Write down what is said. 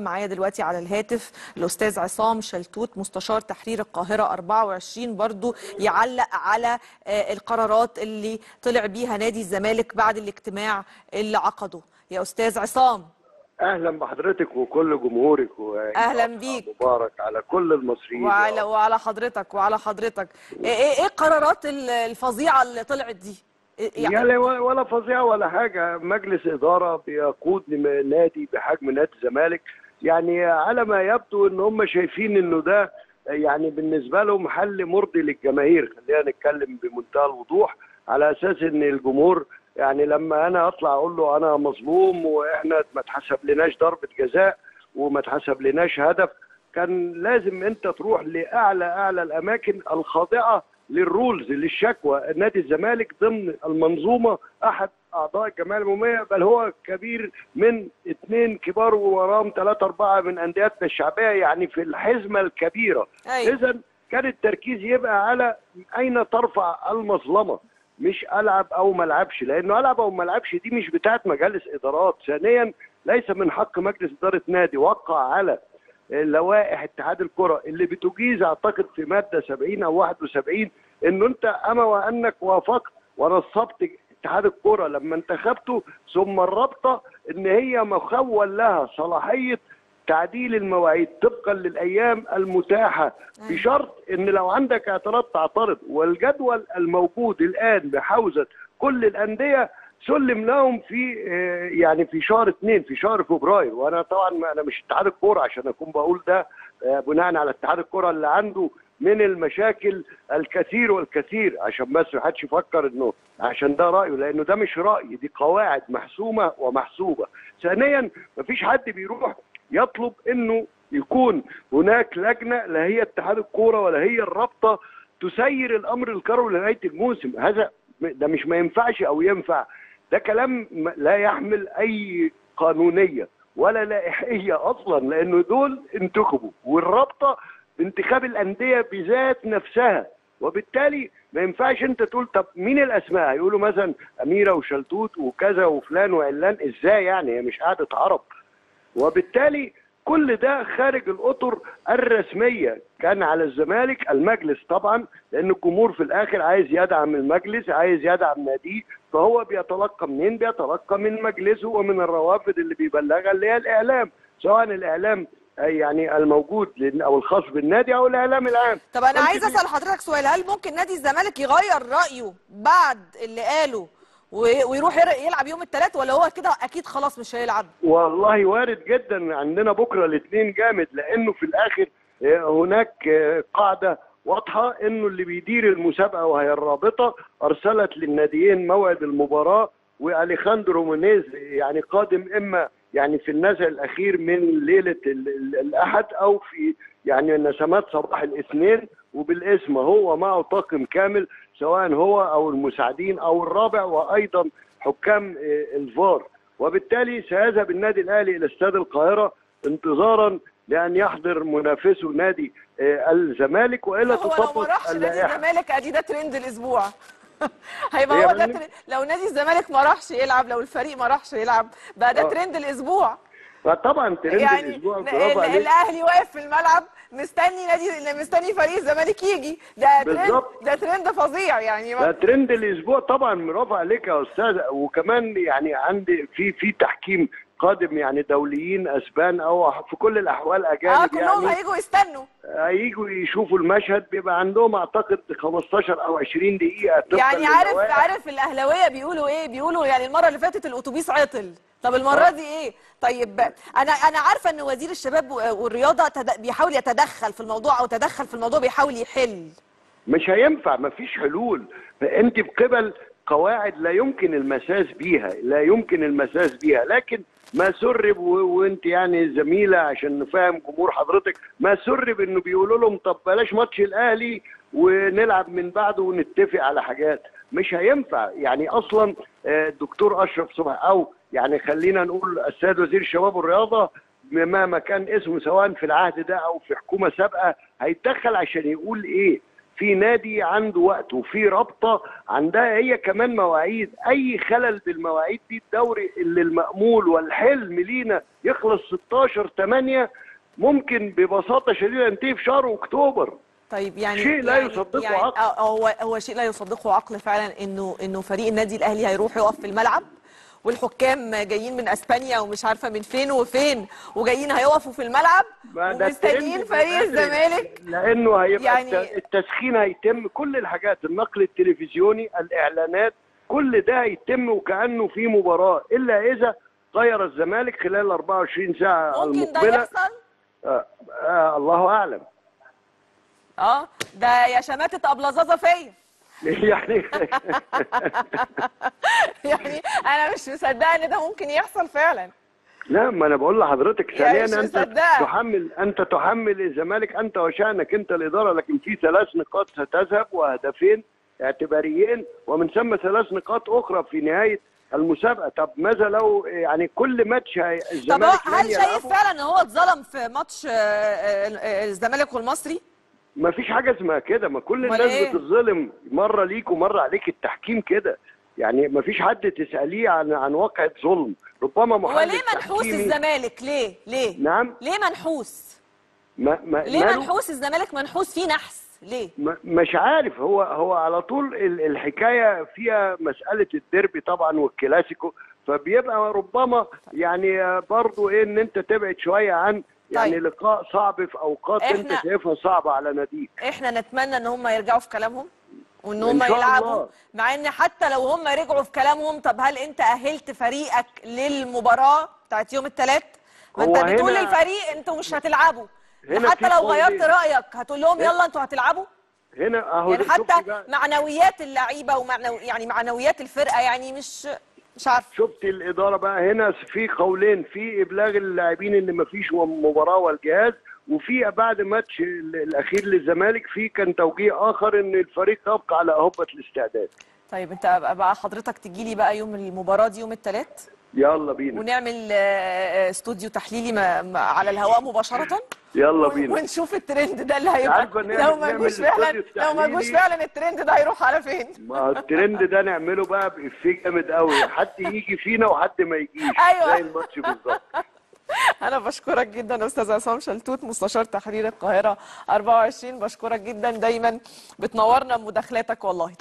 معايا دلوقتي على الهاتف الاستاذ عصام شلتوت مستشار تحرير القاهره 24 برضو يعلق على آه، القرارات اللي طلع بيها نادي الزمالك بعد الاجتماع اللي عقده يا استاذ عصام اهلا بحضرتك وكل جمهورك أهلاً بيك. مبارك على كل المصريين وعلى وعلى حضرتك وعلى حضرتك ايه ايه إيه القرارات ال- الفظيعه اللي طلعت دي إيه- يعني يعني ولا فظيعه ولا حاجه مجلس اداره بيقود لم- نادي بحجم نادي الزمالك يعني على ما يبدو ان هم شايفين انه ده يعني بالنسبه لهم حل مرضي للجماهير خلينا نتكلم بمنتهى الوضوح على اساس ان الجمهور يعني لما انا اطلع اقول له انا مظلوم واحنا ما اتحسب لناش ضربه جزاء وما اتحسب لناش هدف كان لازم انت تروح لاعلى اعلى الاماكن الخاضعه للرولز للشكوى نادي الزمالك ضمن المنظومه احد اعضاء الجمعيه العموميه بل هو كبير من اثنين كبار ووراهم ثلاثه اربعه من انديتنا الشعبيه يعني في الحزمه الكبيره أيوة. اذا كان التركيز يبقى على اين ترفع المظلمه مش العب او ما العبش لانه العب او ما العبش دي مش بتاعت مجالس ادارات ثانيا ليس من حق مجلس اداره نادي وقع على لوائح اتحاد الكره اللي بتجيز اعتقد في ماده 70 او 71 انه انت اما وانك وافقت ونصبت اتحاد الكره لما انتخبته ثم الرابطه ان هي مخول لها صلاحيه تعديل المواعيد طبقا للايام المتاحه بشرط ان لو عندك اعتراض تعترض والجدول الموجود الان بحوزه كل الانديه سلم لهم في آه، يعني في شهر اثنين في شهر فبراير وانا طبعا ما- انا مش اتحاد الكوره عشان اكون بقول ده آه، بناء على اتحاد الكوره اللي عنده من المشاكل الكثير والكثير عشان بس ما حدش يفكر انه عشان ده رايه لانه ده مش راي دي قواعد محسومه ومحسوبه ثانيا مفيش حد بيروح يطلب انه يكون هناك لجنه لا هي اتحاد الكوره ولا هي الرابطه تسير الامر الكروي لنهايه الموسم هذا ده مش ما ينفعش او ينفع ده كلام م- لا يحمل اي قانونيه ولا لائحيه اصلا لانه دول انتخبوا والرابطه بانتخاب الانديه بذات نفسها وبالتالي ما ينفعش انت تقول طب مين الاسماء يقولوا مثلا اميره وشلتوت وكذا وفلان وعلان ازاي يعني هي مش قاعده عرب وبالتالي كل ده خارج الاطر الرسميه كان على الزمالك المجلس طبعا لان الجمهور في الاخر عايز يدعم المجلس عايز يدعم ناديه فهو بيتلقى منين بيتلقى من مجلسه ومن الروافد اللي بيبلغها اللي هي الاعلام سواء الاعلام آه، يعني الموجود لل- او الخاص بالنادي او الاعلام العام طب انا فأنت عايز اسال حضرتك سؤال هل ممكن نادي الزمالك يغير رايه بعد اللي قاله و- ويروح ير- يلعب يوم الثلاث ولا هو كده اكيد خلاص مش هيلعب والله وارد جدا عندنا بكره الاثنين جامد لانه في الاخر آه، هناك آه، قاعده واضحه انه اللي بيدير المسابقه وهي الرابطه ارسلت للناديين موعد المباراه واليخاندرو مونيز يعني قادم اما يعني في النزع الاخير من ليله ال- ال- الاحد او في يعني نسمات صباح الاثنين وبالاسم هو معه طاقم كامل سواء هو او المساعدين او الرابع وايضا حكام آه، الفار وبالتالي سيذهب النادي الاهلي الى استاد القاهره انتظارا لان يحضر منافسه نادي آه، الزمالك والا هو لو ما تطبق راحش نادي اللائحه الزمالك ادي ده ترند الاسبوع هيبقى هي هو ده من- ترند لو نادي الزمالك ما راحش يلعب لو الفريق ما راحش يلعب بقى ده آه. ترند الاسبوع فطبعا ترند يعني الاسبوع ال- برافو ال- عليك الاهلي واقف في الملعب مستني نادي مستني فريق الزمالك يجي ده ترند بالظبط. ده ترند فظيع يعني ده ترند الاسبوع طبعا برافو عليك يا استاذ وكمان يعني عندي في في تحكيم قادم يعني دوليين اسبان او في كل الاحوال اه اجانب كلهم يعني هيجوا يستنوا هيجوا يشوفوا المشهد بيبقى عندهم اعتقد 15 او 20 دقيقه طبقاً يعني عارف للوائح. عارف الاهلاويه بيقولوا ايه بيقولوا يعني المره اللي فاتت الاتوبيس عطل طب المره دي ايه طيب انا انا عارفه ان وزير الشباب والرياضه تد- بيحاول يتدخل في الموضوع او تدخل في الموضوع بيحاول يحل مش هينفع مفيش حلول فانت بقبل قواعد لا يمكن المساس بيها لا يمكن المساس بيها لكن ما سرب و- وانت يعني زميله عشان نفهم جمهور حضرتك ما سرب انه بيقولوا لهم طب بلاش ماتش الاهلي ونلعب من بعده ونتفق على حاجات مش هينفع يعني اصلا آه، الدكتور اشرف صبحي او يعني خلينا نقول السيد وزير الشباب والرياضه مهما كان اسمه سواء في العهد ده او في حكومه سابقه هيتدخل عشان يقول ايه في نادي عنده وقت وفي رابطه عندها هي كمان مواعيد اي خلل بالمواعيد دي الدوري اللي المامول والحلم لينا يخلص 16 8 ممكن ببساطه شديده ينتهي في شهر اكتوبر طيب يعني شيء لا يعني يصدقه يعني عقل. آه، هو هو شيء لا يصدقه عقل فعلا انه انه فريق النادي الاهلي هيروح يقف في الملعب والحكام جايين من اسبانيا ومش عارفه من فين وفين وجايين هيقفوا في الملعب ما ده ومستنيين الترند فريق بدري. الزمالك لانه هيبقى يعني- يعني التسخين هيتم كل الحاجات النقل التلفزيوني الاعلانات كل ده هيتم وكانه في مباراه الا اذا غير الزمالك خلال 24 ساعه ممكن ده المقبله يحصل آه آه الله اعلم اه ده يا شماتة ابلظاظه فيا يعني يعني انا مش مصدقه ان ده ممكن يحصل فعلا لا ما انا بقول لحضرتك يعني ثانيا مش انت مصدقة. تحمل انت تحمل الزمالك انت وشانك انت الاداره لكن في ثلاث نقاط ستذهب وهدفين اعتباريين ومن ثم ثلاث نقاط اخرى في نهايه المسابقه طب ماذا لو يعني كل ماتش هي- طب الزمالك هو هل لن شايف يلعبه فعلا ان هو اتظلم في ماتش آه، آه، آه، الزمالك والمصري ما فيش حاجه اسمها كده ما كل أمال الناس إيه؟ بتتظلم مره ليك ومره عليك التحكيم كده يعني ما فيش حد تساليه عن عن واقعه ظلم ربما هو محلل ليه منحوس تحكيمي- الزمالك ليه ليه نعم ليه منحوس ما ما ليه ماله؟ منحوس الزمالك منحوس فيه نحس ليه م- مش عارف هو هو على طول ال- الحكايه فيها مساله الديربي طبعا والكلاسيكو فبيبقى ربما يعني برضو ايه ان انت تبعد شويه عن يعني طيب. لقاء صعب في اوقات انت إحنا- شايفها صعبه على ناديك احنا نتمنى ان هم يرجعوا في كلامهم وان إن هم شاء يلعبوا الله. مع ان حتى لو هم رجعوا في كلامهم طب هل انت اهلت فريقك للمباراه بتاعت يوم الثلاث ما انت هو بتقول هنا- للفريق انتوا مش هتلعبوا هنا حتى في لو غيرت قولين. رايك هتقول لهم إيه؟ يلا انتوا هتلعبوا هنا اهو يعني ده شفت حتى بقى معنويات اللعيبه ومعنو يعني معنويات الفرقه يعني مش مش عارفه شفت الاداره بقى هنا في قولين في ابلاغ اللاعبين ان مفيش مباراه والجهاز وفي بعد ماتش ال- الاخير للزمالك في كان توجيه اخر ان الفريق يبقى على اهبه الاستعداد طيب انت بقى, بقى حضرتك تجي لي بقى يوم المباراه دي يوم الثلاث يلا بينا ونعمل آه، آه، استوديو تحليلي ما ما على الهواء مباشره يلا ون- بينا ونشوف الترند ده اللي هيبقى عارفة نعمل- لو ما نعمل جوش فعلا استوديو لو ما جوش تحليلي. فعلا الترند ده هيروح على فين ما هو الترند ده نعمله بقى بإفيه جامد قوي حد يجي فينا وحد ما يجيش أيوة. زي الماتش بالظبط انا بشكرك جدا استاذ عصام شلتوت مستشار تحرير القاهره 24 بشكرك جدا دايما بتنورنا بمداخلاتك والله